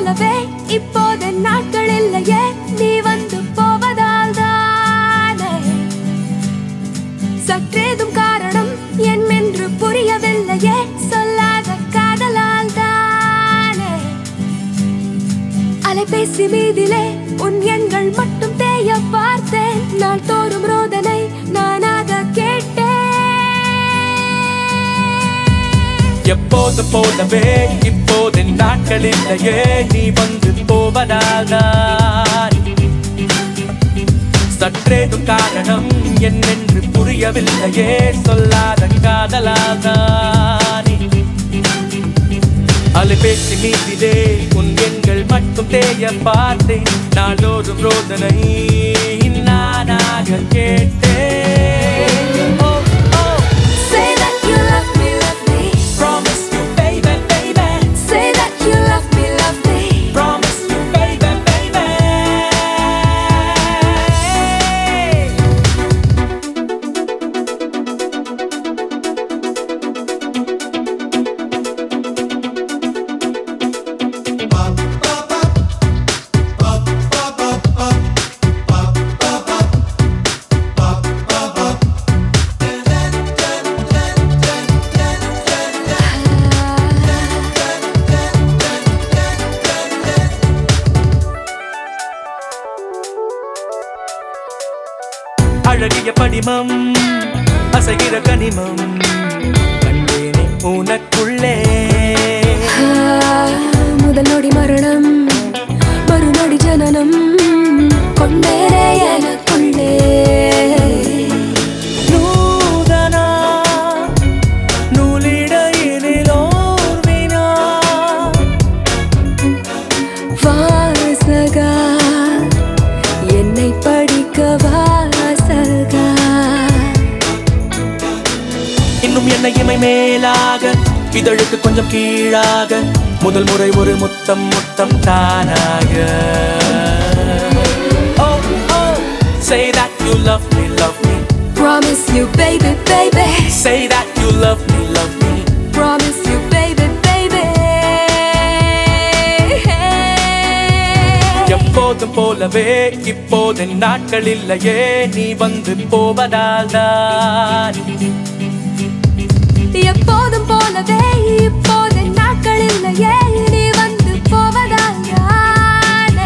போலவே இப்போது நாட்கள் இல்லையே நீ வந்து போவதால் தானே சற்றேதும் காரணம் என்னென்று புரியவில்லையே சொல்லாத காதலால் தானே அலைபேசி மீதிலே உன் எண்கள் மட்டும் தேய பார்த்தேன் நாள் தோறும் ரோதனை நானாக கேட்டேன் எப்போது போலவே இப்போது நாட்கள் இல்லையே நீ வந்து போவதால்தான் சற்றேதும் காரணம் என்னென்று புரியவில்லையே சொல்லாத காதலாதான் அலைபேசி மீதிலே உன் எண்கள் மட்டும் தேய பார்த்தேன் நாளோறும் ரோதனை நானாக கேட்டேன் ஓ ஓ Say that you love me, love me. Promise you, baby, baby. Say that you love me, love me. Promise you, baby, baby. அழகிய படிமம் அசைகிற கனிமம் கண்டேனே உனக்குள்ளே முதல் நொடி மரணம் மறுநொடி ஜனனம் கொண்டேரே எனக்குள்ளே நூதனா நூலிடையினிலோர் வினா வாசகா என்னை படிக்க வாசகா இன்னும் என்ன இமை மேலாக இதழுக்கு கொஞ்சம் கீழாக முதல் முறை ஒரு முத்தம் முத்தம் தானாக Oh, oh, say that you love me, love me. Promise you baby baby Say that you love me, love me. Promise you baby baby எப்போதும் போலவே இப்போது நாட்கள் இல்லையே நீ வந்து போவதால் தான் எப்போதும் போலவே இப்போது நாட்கள் இல்லையே நீ வந்து போவதால் தானே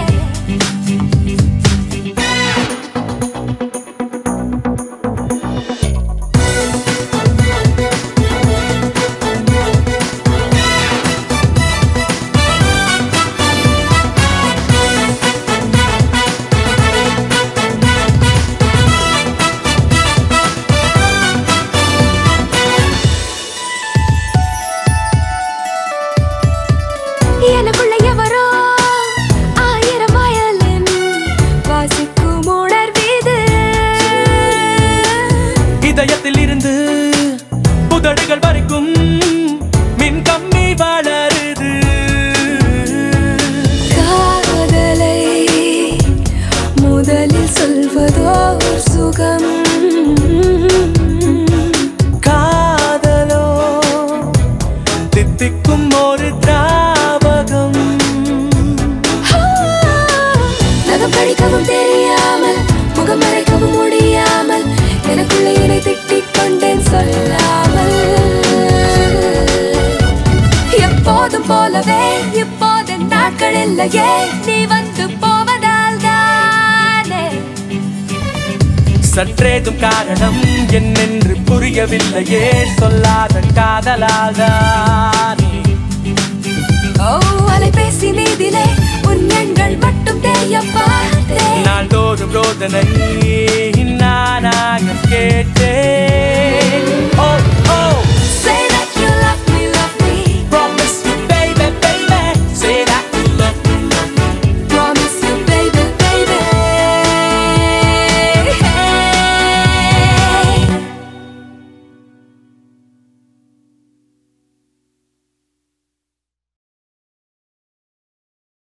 எனக்குள்ள எவரோ ஆயிரம் வயலின் வாசிக்கும் உணர்வீது இதயத்தில் இருந்து புதடுகள் வரைக்கும் மின் கம்மி வளருது காதலை முதலில் சொல்வதோ சுகம் காதலோ தித்திக்கும் ஒரு திராவகம் நகம் கழிக்கவும் தெரியாமல் முகம் மறைக்கவும் முடியாமல் எனக்குள்ள என்னை திட்டிக் கொண்டேன் சொல்லாமல் எப்போதும் போலவே இப்போது நாட்கள் இல்லையே நீ வந்து போவதால் தானே சற்றேதும் காரணம் என்னென்று புரியவில்லையே சொல்லாத காதலாதான்